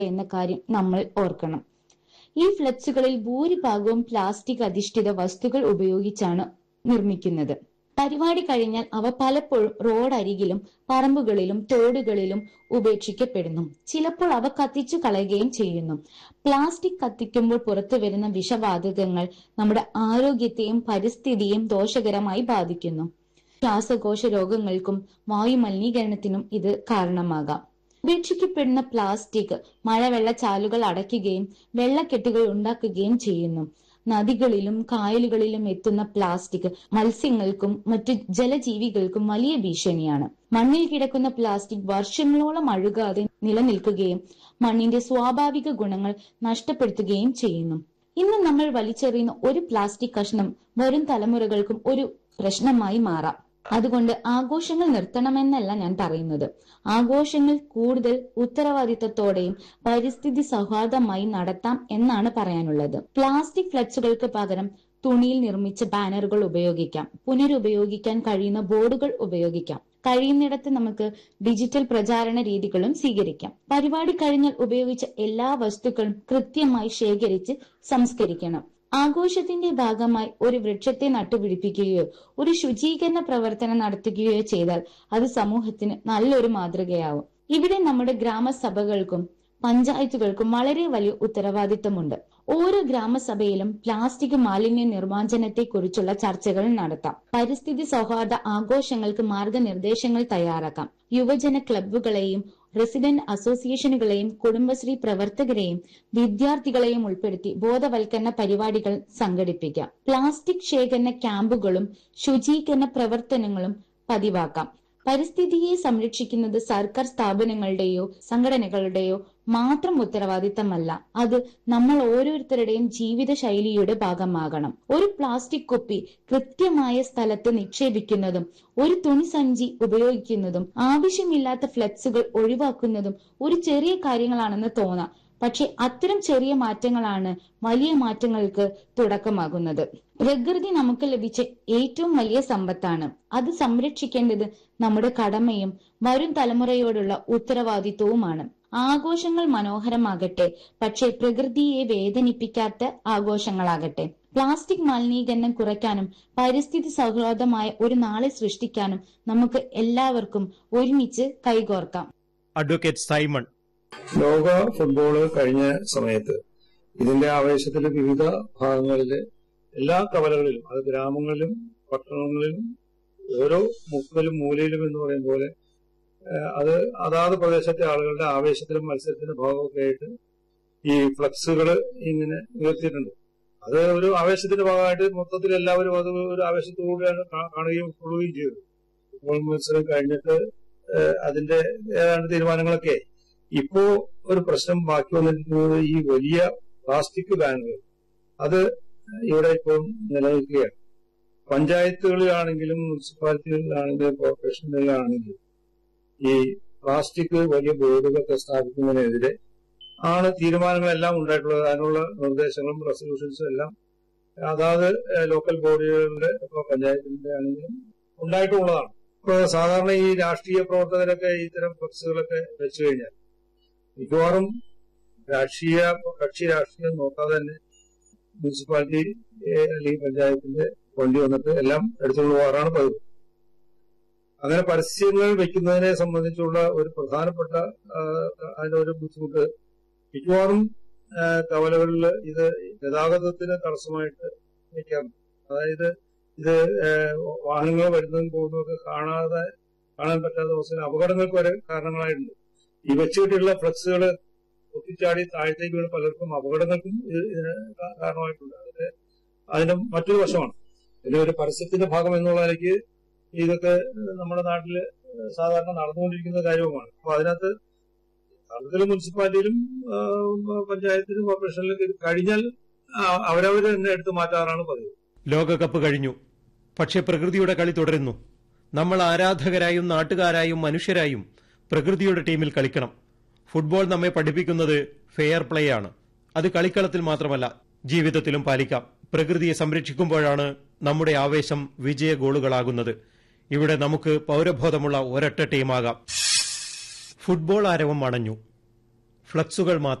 എന്ന കാര്യം നമ്മൾ ഓർക്കണം ഈ ഫ്ലക്സുകളിൽ ഭൂരിഭാഗവും പ്ലാസ്റ്റിക് അധിഷ്ഠിത വസ്തുക്കൾ ഉപയോഗിച്ചാണ് നിർമ്മിക്കുന്നത് പരിപാടി കഴിഞ്ഞാൽ അവ പലപ്പോഴും റോഡരികിലും പറമ്പുകളിലും തോടുകളിലും ഉപേക്ഷിക്കപ്പെടുന്നു ചിലപ്പോൾ അവ കത്തിച്ചു കളയുകയും ചെയ്യുന്നു പ്ലാസ്റ്റിക് കത്തിക്കുമ്പോൾ പുറത്തു വരുന്ന വിഷവാതകങ്ങൾ നമ്മുടെ ആരോഗ്യത്തെയും പരിസ്ഥിതിയെയും ദോഷകരമായി ബാധിക്കുന്നു ശ്വാസകോശ രോഗങ്ങൾക്കും വായുമലിനീകരണത്തിനും ഇത് കാരണമാകാം ഉപേക്ഷിക്കപ്പെടുന്ന പ്ലാസ്റ്റിക് മഴവെള്ളച്ചാലുകൾ അടയ്ക്കുകയും വെള്ളക്കെട്ടുകൾ ഉണ്ടാക്കുകയും ചെയ്യുന്നു നദികളിലും കായലുകളിലും എത്തുന്ന പ്ലാസ്റ്റിക് മത്സ്യങ്ങൾക്കും മറ്റു ജലജീവികൾക്കും വലിയ ഭീഷണിയാണ് മണ്ണിൽ കിടക്കുന്ന പ്ലാസ്റ്റിക് വർഷങ്ങളോളം അഴുകാതെ നിലനിൽക്കുകയും മണ്ണിന്റെ സ്വാഭാവിക ഗുണങ്ങൾ നഷ്ടപ്പെടുത്തുകയും ചെയ്യുന്നു ഇന്ന് നമ്മൾ വലിച്ചെറിയുന്ന ഒരു പ്ലാസ്റ്റിക് കഷ്ണം വരും തലമുറകൾക്കും ഒരു പ്രശ്നമായി മാറാം അതുകൊണ്ട് ആഘോഷങ്ങൾ നിർത്തണമെന്നല്ല ഞാൻ പറയുന്നത് ആഘോഷങ്ങൾ കൂടുതൽ ഉത്തരവാദിത്തത്തോടെയും പരിസ്ഥിതി സൗഹാർദ്ദമായി നടത്താം എന്നാണ് പറയാനുള്ളത് പ്ലാസ്റ്റിക് ഫ്ലക്സുകൾക്ക് പകരം തുണിയിൽ നിർമ്മിച്ച ബാനറുകൾ ഉപയോഗിക്കാം പുനരുപയോഗിക്കാൻ കഴിയുന്ന ബോർഡുകൾ ഉപയോഗിക്കാം കഴിയുന്നിടത്ത് നമുക്ക് ഡിജിറ്റൽ പ്രചാരണ രീതികളും സ്വീകരിക്കാം പരിപാടി കഴിഞ്ഞാൽ ഉപയോഗിച്ച എല്ലാ വസ്തുക്കളും കൃത്യമായി ശേഖരിച്ച് സംസ്കരിക്കണം ആഘോഷത്തിന്റെ ഭാഗമായി ഒരു വൃക്ഷത്തെ നട്ടുപിടിപ്പിക്കുകയോ ഒരു ശുചീകരണ പ്രവർത്തനം നടത്തുകയോ ചെയ്താൽ അത് സമൂഹത്തിന് നല്ലൊരു മാതൃകയാവും ഇവിടെ നമ്മുടെ ഗ്രാമസഭകൾക്കും പഞ്ചായത്തുകൾക്കും വളരെ വലിയ ഉത്തരവാദിത്തമുണ്ട് ഓരോ ഗ്രാമസഭയിലും പ്ലാസ്റ്റിക് മാലിന്യ നിർമ്മാർജ്ജനത്തെ കുറിച്ചുള്ള ചർച്ചകൾ നടത്താം പരിസ്ഥിതി സൗഹാർദ്ദ ആഘോഷങ്ങൾക്ക് മാർഗനിർദ്ദേശങ്ങൾ തയ്യാറാക്കാം യുവജന ക്ലബ്ബുകളെയും റെസിഡന്റ് അസോസിയേഷനുകളെയും കുടുംബശ്രീ പ്രവർത്തകരെയും വിദ്യാർത്ഥികളെയും ഉൾപ്പെടുത്തി ബോധവൽക്കരണ പരിപാടികൾ സംഘടിപ്പിക്കാം പ്ലാസ്റ്റിക് ശേഖരണ ക്യാമ്പുകളും ശുചീകരണ പ്രവർത്തനങ്ങളും പതിവാക്കാം പരിസ്ഥിതിയെ സംരക്ഷിക്കുന്നത് സർക്കാർ സ്ഥാപനങ്ങളുടെയോ സംഘടനകളുടെയോ മാത്രം ഉത്തരവാദിത്തമല്ല അത് നമ്മൾ ഓരോരുത്തരുടെയും ജീവിതശൈലിയുടെ ഭാഗമാകണം ഒരു പ്ലാസ്റ്റിക് കുപ്പി കൃത്യമായ സ്ഥലത്ത് നിക്ഷേപിക്കുന്നതും ഒരു തുണി സഞ്ചി ഉപയോഗിക്കുന്നതും ആവശ്യമില്ലാത്ത ഫ്ലെക്സുകൾ ഒഴിവാക്കുന്നതും ഒരു ചെറിയ കാര്യങ്ങളാണെന്ന് തോന്നാം പക്ഷെ അത്തരം ചെറിയ മാറ്റങ്ങളാണ് വലിയ മാറ്റങ്ങൾക്ക് തുടക്കമാകുന്നത് പ്രകൃതി നമുക്ക് ലഭിച്ച ഏറ്റവും വലിയ സമ്പത്താണ് അത് സംരക്ഷിക്കേണ്ടത് നമ്മുടെ കടമയും വരും തലമുറയോടുള്ള ഉത്തരവാദിത്വവുമാണ് ആഘോഷങ്ങൾ മനോഹരമാകട്ടെ പക്ഷെ പ്രകൃതിയെ വേദനിപ്പിക്കാത്ത ആഘോഷങ്ങളാകട്ടെ പ്ലാസ്റ്റിക് മലിനീകരണം കുറയ്ക്കാനും പരിസ്ഥിതി സൗഹൃദമായ ഒരു നാളെ സൃഷ്ടിക്കാനും നമുക്ക് എല്ലാവർക്കും ഒരുമിച്ച് കൈകോർക്കാം അഡ്വക്കേറ്റ് സൈമൺ ലോക ഫുട്ബോള് കഴിഞ്ഞ സമയത്ത് ഇതിന്റെ ആവേശത്തിൽ വിവിധ ഭാഗങ്ങളിലെ എല്ലാ കവലകളിലും അത് ഗ്രാമങ്ങളിലും പട്ടണങ്ങളിലും ഓരോ മുക്കിലും മൂലയിലും എന്ന് പറയും പോലെ ഏഹ്, അത് അതാത് പ്രദേശത്തെ ആളുകളുടെ ആവേശത്തിലും മത്സരത്തിന്റെ ഭാഗമൊക്കെ ആയിട്ട് ഈ ഫ്ലക്സുകൾ ഇങ്ങനെ ഉയർത്തിയിട്ടുണ്ട് അത് ഒരു ആവേശത്തിന്റെ ഭാഗമായിട്ട് മൊത്തത്തിൽ എല്ലാവരും അത് ഒരു ആവേശത്തോടെയാണ് കാ- കാണുകയും ഉൾക്കൊള്ളുകയും ചെയ്തത് ഫുട്ബോൾ മത്സരം കഴിഞ്ഞിട്ട് ഏഹ്, അതിന്റെ ഏതാണ്ട് തീരുമാനങ്ങളൊക്കെ ആയി. ഇപ്പോ ഒരു പ്രശ്നം ബാക്കി വന്നിരിക്കുന്നത് ഈ വലിയ പ്ലാസ്റ്റിക് ബാനുകൾ അത് ഇവിടെ ഇപ്പോൾ നിലനിൽക്കുകയാണ് പഞ്ചായത്തുകളിലാണെങ്കിലും മുനിസിപ്പാലിറ്റികളിലാണെങ്കിലും കോർപ്പറേഷനുകളിലാണെങ്കിലും ഈ പ്ലാസ്റ്റിക് വലിയ ബോർഡുകളൊക്കെ സ്ഥാപിക്കുന്നതിനെതിരെ ആണ് തീരുമാനങ്ങളെല്ലാം ഉണ്ടായിട്ടുള്ളത് അതിനുള്ള നിർദ്ദേശങ്ങളും റെസൊല്യൂഷൻസും എല്ലാം അതാത് ഏഹ്, ലോക്കൽ ബോഡികളുടെ ഇപ്പൊ പഞ്ചായത്തിന്റെ ആണെങ്കിലും ഉണ്ടായിട്ടുള്ളതാണ് ഇപ്പൊ സാധാരണ ഈ രാഷ്ട്രീയ പ്രവർത്തകരൊക്കെ ഇത്തരം ഫ്ലക്സുകളൊക്കെ വെച്ചു കഴിഞ്ഞാൽ മിക്കവാറും രാഷ്ട്രീയ കക്ഷി രാഷ്ട്രീയം നോക്കാതെ തന്നെ മുനിസിപ്പാലിറ്റി ഏഹ്, അല്ലെങ്കിൽ പഞ്ചായത്തിന്റെ വണ്ടി വന്നിട്ട് എല്ലാം എടുത്തുകൊണ്ട് പോകാറാണ് പതിവ് അങ്ങനെ പരസ്യങ്ങൾ വെക്കുന്നതിനെ സംബന്ധിച്ചുള്ള ഒരു പ്രധാനപ്പെട്ട ആ, അതിന്റെ ഒരു ബുദ്ധിമുട്ട് മിക്കവാറും ആ, കവലകളിൽ ഇത് ഗതാഗതത്തിന് തടസ്സമായിട്ട് വെക്കാറുണ്ട് അതായത് ഇത് ഏഹ്, വാഹനങ്ങൾ വരുന്നതും പോകുന്നതൊക്കെ കാണാതെ കാണാൻ പറ്റാത്ത അവസ്ഥയിൽ അപകടങ്ങൾക്ക് വരെ കാരണങ്ങളായിട്ടുണ്ട് ഈ വെച്ചുകിട്ടിയുള്ള ഫ്ലക്സുകൾ പൊട്ടിച്ചാടി താഴത്തേക്ക് വീണ് പലർക്കും അപകടങ്ങൾക്കും ഇത് ഇതിന് കാ- കാരണമായിട്ടുണ്ട് അതിന്റെ അതിന്റെ മറ്റൊരു വശമാണ് ഇതിന്റെ ഒരു പരസ്യത്തിന്റെ ഭാഗം എന്നുള്ള നിലയ്ക്ക് ഇതൊക്കെ നമ്മുടെ നാട്ടില് സാധാരണ നടന്നുകൊണ്ടിരിക്കുന്ന കാര്യവുമാണ് അപ്പൊ അതിനകത്ത് യഥാർത്ഥത്തിൽ മുനിസിപ്പാലിറ്റിയിലും ആ, പഞ്ചായത്തിലും കോർപ്പറേഷനിലും ഇത് കഴിഞ്ഞാൽ ആ, അവരവര് തന്നെ എടുത്തു മാറ്റാറാണ് പതിവ് ലോകകപ്പ് കഴിഞ്ഞു പക്ഷെ പ്രകൃതിയുടെ കളി തുടരുന്നു നമ്മൾ ആരാധകരായും നാട്ടുകാരായും മനുഷ്യരായും പ്രകൃതിയുടെ ടീമിൽ കളിക്കണം ഫുട്ബോൾ നമ്മെ പഠിപ്പിക്കുന്നത് ഫെയർ പ്ലേ ആണ് അത് കളിക്കളത്തിൽ മാത്രമല്ല ജീവിതത്തിലും പാലിക്കാം പ്രകൃതിയെ സംരക്ഷിക്കുമ്പോഴാണ് നമ്മുടെ ആവേശം വിജയ ഗോളുകളാകുന്നത് ഇവിടെ നമുക്ക് പൗരബോധമുള്ള ഒരൊറ്റ ടീമാകാം ഫുട്ബോൾ ആരവം അണഞ്ഞു ഫ്ലക്സുകൾ മാത്രം